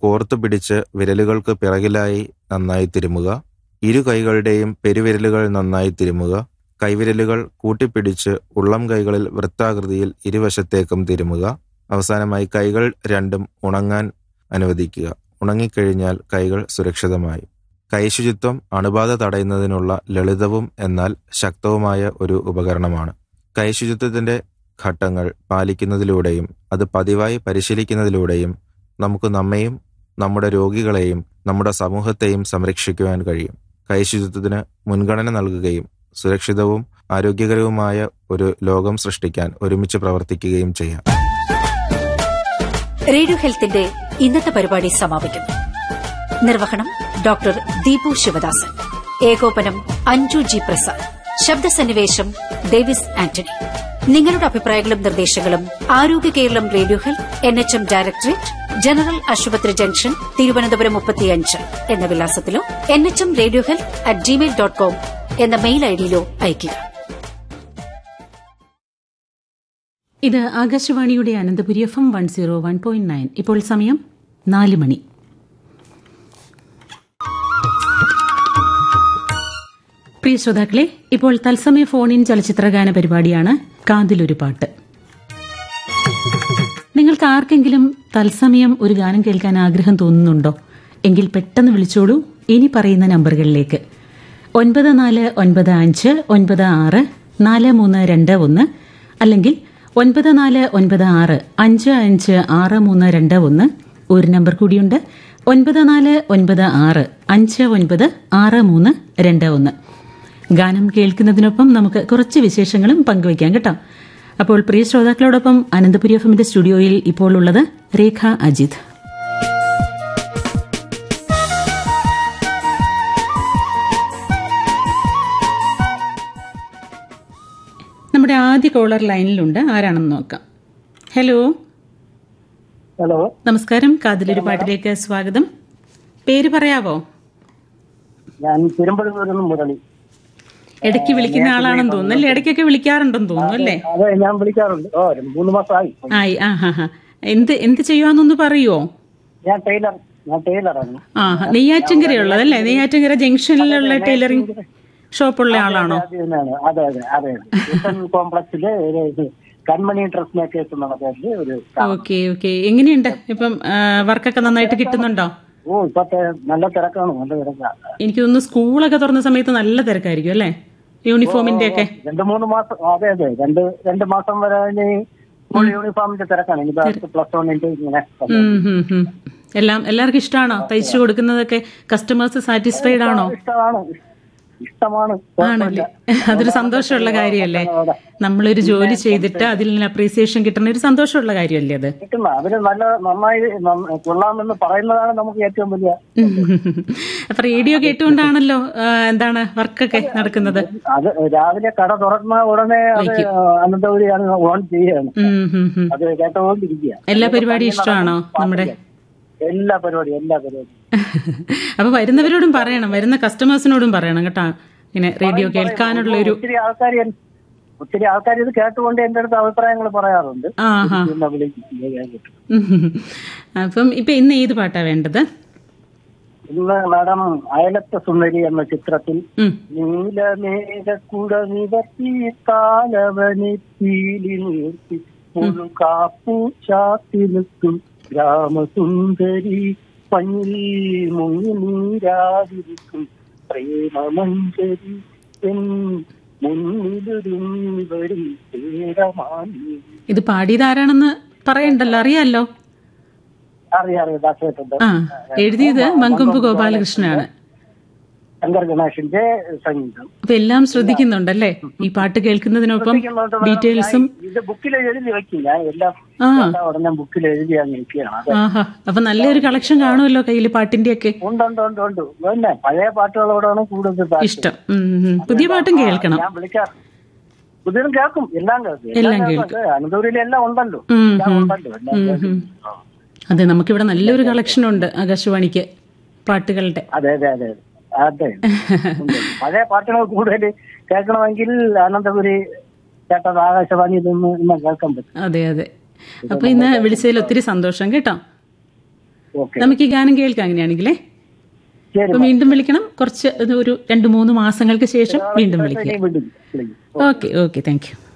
കോർത്തു പിടിച്ച് വിരലുകൾക്ക് പിറകിലായി നന്നായി തിരുമുക ഇരു കൈകളുടെയും പെരുവിരലുകൾ നന്നായി തിരുമുക കൈവിരലുകൾ കൂട്ടിപ്പിടിച്ച് ഉള്ളം കൈകളിൽ വൃത്താകൃതിയിൽ ഇരുവശത്തേക്കും തിരുമുക അവസാനമായി കൈകൾ രണ്ടും ഉണങ്ങാൻ അനുവദിക്കുക ഉണങ്ങിക്കഴിഞ്ഞാൽ കൈകൾ സുരക്ഷിതമായി കൈശുചിത്വം അണുബാധ തടയുന്നതിനുള്ള ലളിതവും എന്നാൽ ശക്തവുമായ ഒരു ഉപകരണമാണ് കൈശുചിത്വത്തിന്റെ ഘട്ടങ്ങൾ പാലിക്കുന്നതിലൂടെയും അത് പതിവായി പരിശീലിക്കുന്നതിലൂടെയും നമുക്ക് നമ്മെയും നമ്മുടെ രോഗികളെയും നമ്മുടെ സമൂഹത്തെയും സംരക്ഷിക്കുവാൻ കഴിയും കൈശുചിത്വത്തിന് മുൻഗണന നൽകുകയും സുരക്ഷിതവും ആരോഗ്യകരവുമായ ഒരു ലോകം സൃഷ്ടിക്കാൻ ഒരുമിച്ച് പ്രവർത്തിക്കുകയും ചെയ്യാം റേഡിയോ ഹെൽത്തിന്റെ ഇന്നത്തെ പരിപാടി സമാപിക്കുന്നു നിർവഹണം ഡോക്ടർ ദീപു ശിവദാസൻ ഏകോപനം അഞ്ജു ജി പ്രസാദ് ശബ്ദസന്നിവേശം ഡേവിസ് ആന്റണി നിങ്ങളുടെ അഭിപ്രായങ്ങളും നിർദ്ദേശങ്ങളും Arogya Keralam radio health N H M directorate general ആശുപത്രി ജംഗ്ഷൻ തിരുവനന്തപുരം മുപ്പത്തിയഞ്ച് എന്ന വിലാസത്തിലോ N H M radio health at Gmail dot com എന്ന മെയിൽ ഐഡിയിലോ അയയ്ക്കുക ഇത് ആകാശവാണിയുടെ Ananthapuri F M one zero one point nine ഇപ്പോൾ സമയം നാല് മണി പ്രിയ ശ്രോതാക്കളെ ഇപ്പോൾ തത്സമയ ഫോണിൻ ചലച്ചിത്രഗാന പരിപാടിയാണ് കാതിലൊരു പാട്ട് നിങ്ങൾക്ക് ആർക്കെങ്കിലും തത്സമയം ഒരു ഗാനം കേൾക്കാൻ ആഗ്രഹം തോന്നുന്നുണ്ടോ എങ്കിൽ പെട്ടെന്ന് വിളിച്ചോളൂ ഇനി പറയുന്ന നമ്പറുകളിലേക്ക് ഒൻപത് നാല് ഒൻപത് അഞ്ച് ഒൻപത് ആറ് നാല് മൂന്ന് രണ്ട് ഒന്ന് അല്ലെങ്കിൽ ഒൻപത് നാല് ഒൻപത് ആറ് അഞ്ച് അഞ്ച് ആറ് മൂന്ന് രണ്ട് ഒന്ന് ഒരു നമ്പർ കൂടിയുണ്ട് ഒൻപത് നാല് ഒൻപത് ആറ് അഞ്ച് ഒൻപത് ആറ് മൂന്ന് രണ്ട് ഒന്ന് ഗാനം കേൾക്കുന്നതിനൊപ്പം നമുക്ക് കുറച്ച് വിശേഷങ്ങളും പങ്കുവയ്ക്കാം കേട്ടോ അപ്പോൾ പ്രിയ ശ്രോതാക്കളോടൊപ്പം അനന്തപുരി എഫ് എമ്മിന്റെ സ്റ്റുഡിയോയിൽ ഇപ്പോൾ ഉള്ളത് രേഖ അജിത് നമ്മുടെ ആദ്യ കോളർ ലൈനിലുണ്ട് ആരാണെന്ന് നോക്കാം ഹലോ ഹലോ നമസ്കാരം കാതിലൊരു പാട്ടിലേക്ക് സ്വാഗതം പേര് പറയാവോ ഞാൻ തിരുമ്പഴൂരിൽ നിന്ന് മുരളി ഇടയ്ക്ക് വിളിക്കുന്ന ആളാണെന്ന് തോന്നുന്നു അല്ലേ ഇടയ്ക്കൊക്കെ വിളിക്കാറുണ്ടെന്ന് തോന്നുന്നു അല്ലേ അതെ ഞാൻ വിളിക്കാറുണ്ട് ഓ ഒരു മൂന്ന് മാസമായി ആയി ആ ഹാ ഹാ എന്ത് എന്ത് ചെയ്യുവാന്നൊന്ന് പറയുവോ ഞാൻ ടൈലർ ഞാൻ ടൈലറാണ് ആ നെയ്യാറ്റിൻകരയുള്ളതല്ലേ നെയ്യാറ്റിൻകര ജംഗ്ഷനിലുള്ള ടൈലറിംഗ് ഷോപ്പുള്ള ആളാണോ അത് തന്നെയാണ് അതെ അതെ അതെ കിച്ചൺ കോംപ്ലക്സില് ഒരു ഇത് കൺമണി ഡ്രസ് മേക്കേഴ്സ് എന്നുള്ള പേരില് ഒരു ഓക്കെ ഓക്കെ എങ്ങനെയുണ്ട് ഇപ്പം വർക്കൊക്കെ നന്നായിട്ട് കിട്ടുന്നുണ്ടോ ഓ ഇപ്പത്തെ നല്ല തിരക്കാണ് നല്ല തിരക്കാണ് എനിക്ക് തോന്നുന്നു സ്കൂളൊക്കെ തുറന്ന സമയത്ത് നല്ല തിരക്കായിരിക്കും അല്ലേ യൂണിഫോമിന്റെ ഒക്കെ രണ്ട് മൂന്ന് മാസം അതെ അതെ രണ്ട് രണ്ട് മാസം വരെ ഇനി സ്കൂൾ യൂണിഫോമിന്റെ തിരക്കാണ് ഇനി പ്ലസ് വണ്ണിന്റെ ഇങ്ങനെ ഉം, ഉം, ഉം. എല്ലാം എല്ലാവർക്കും ഇഷ്ടമാണോ തയ്ച്ചു കൊടുക്കുന്നതൊക്കെ കസ്റ്റമേഴ്സ് സാറ്റിസ്ഫൈഡ് ആണോ ഇഷ്ടമാണ് ഇഷ്ടമാണ് ആണല്ലേ അതൊരു സന്തോഷമുള്ള കാര്യമല്ലേ നമ്മളൊരു ജോലി ചെയ്തിട്ട് അതിൽ നിന്ന് അപ്രീസിയേഷൻ കിട്ടുന്ന ഒരു സന്തോഷമുള്ള കാര്യമല്ലേ അത് കിട്ടുന്ന അവര് നല്ല നന്നായി നന്ന- കൊള്ളാമെന്ന് പറയുന്നതാണ് നമുക്ക് ഏറ്റവും വലിയ അപ്പൊ റേഡിയോ കേട്ടുകൊണ്ടാണല്ലോ ആ, എന്താണ് വർക്കൊക്കെ നടക്കുന്നത് അത് രാവിലെ കട തുറക്കുന്ന ഉടനെ അത് അനന്തപുരി അങ്ങ് ഓൺ ചെയ്യുകയാണ് ഉം, ഉം, ഉം. അത് കേട്ടുകൊണ്ടിരിക്കുക എല്ലാ പരിപാടിയും ഇഷ്ടമാണോ നമ്മുടെ എല്ലാ പരിപാടിയും എല്ലാ പരിപാടിയും അപ്പൊ വരുന്നവരോടും പറയണം വരുന്ന കസ്റ്റമേഴ്സിനോടും പറയണം കേട്ടോ ഇങ്ങനെ റേഡിയോ കേൾക്കാനുള്ള ഒരു ഒത്തിരി ആൾക്കാർ ഒത്തിരി ആൾക്കാർ ഇത് കേട്ടുകൊണ്ട് എന്റെ അടുത്ത് അഭിപ്രായങ്ങൾ പറയാറുണ്ട് ആ ഹാ പിന്നെ വിളിക്കും ഇത് കേട്ടിട്ട്. അപ്പം ഇപ്പൊ ഇന്ന് ഏത് പാട്ടാ വേണ്ടത് ഇന്ന് മാഡം അയലത്തെ സുന്ദരി എന്ന ചിത്രത്തിൽ ഉം. നീലമേഘക്കുട നിവർത്തി കാലവനെ പീലി നിർത്തി ഒരു കാപ്പു ചാത്തി നിൽക്കും ഗ്രാമസുന്ദരി പഞ്ഞിൽ മുങ്ങി നീരാതിരിക്കും പ്രേമമഞ്ജരി എൻ മുന്നിലൊരുങ്ങി വരും പേരമാനി ഇത് പാടിയത് ആരാണെന്ന് പറയണ്ടല്ലോ അറിയാലോ അറിയാം അറിയാം ദാസേട്ടുണ്ട് ആ എഴുതിയത് മങ്കൊമ്പ് ഗോപാലകൃഷ്ണനാണ് ശങ്കർ ഗണേഷിന്റെ സംഗീതം അപ്പൊ എല്ലാം ശ്രദ്ധിക്കുന്നുണ്ടല്ലേ ഈ പാട്ട് കേൾക്കുന്നതിനൊപ്പം ശ്രദ്ധിക്കുന്നുണ്ട് madam. ഡീറ്റെയിൽസും ഞാൻ ഇത് ബുക്കിൽ എഴുതി വെക്കും ഞാൻ എല്ലാം ആ കേട്ട ഉടനെ ബുക്കിൽ എഴുതി അങ്ങ് ഇരിക്കുകയാണ് അത് ആഹാ അപ്പൊ നല്ലൊരു കളക്ഷൻ കാണുമല്ലോ കയ്യിൽ പാട്ടിന്റെ ഒക്കെ ഉണ്ട് ഉണ്ട് ഉണ്ട് ഉണ്ട് പിന്നെ പഴയ പാട്ടുകളോടാണ് കൂടുതൽ താല്പര്യം. ഇഷ്ടം ഉം, ഉം. പുതിയ പാട്ടും കേൾക്കണം ഞാൻ വിളിക്കാറ് പുതിയതും കേൾക്കും എല്ലാം കേൾക്കും എല്ലാം കേൾക്കും അനന്തപുരിയിൽ എല്ലാം ഉണ്ടല്ലോ ഉം, എല്ലാം ഉം. ഉണ്ടല്ലോ എല്ലാം ഉം, കേൾക്കും. ഉം. അതെ നമുക്കിവിടെ നല്ലൊരു കളക്ഷൻ ഉണ്ട് ആകാശവാണിക്ക് പാട്ടുകളുടെ അതെ അതെ അതെ അതെ ഉണ്ട്. പഴയ പാട്ടുകൾ കൂടുതൽ കേൾക്കണമെങ്കിൽ അനന്തപുരി കേട്ടത് ആകാശവാണിയിൽ നിന്ന് ഇന്ന് കേൾക്കാൻ പറ്റും അതെ അതെ അപ്പൊ ഇന്ന് വിളിച്ചതിൽ ഒത്തിരി സന്തോഷം കേട്ടോ ഓക്കെ നമുക്ക് ഈ ഗാനം കേൾക്കാം അങ്ങനെയാണെങ്കിലേ ശരി അപ്പൊ വീണ്ടും വിളിക്കണം കുറച്ച് ഇത് ഒരു രണ്ട് മൂന്ന് മാസങ്ങൾക്ക് ശേഷം വീണ്ടും വിളിക്കുക വീണ്ടും വിളിക്കും ഓക്കെ ഓക്കെ താങ്ക് യു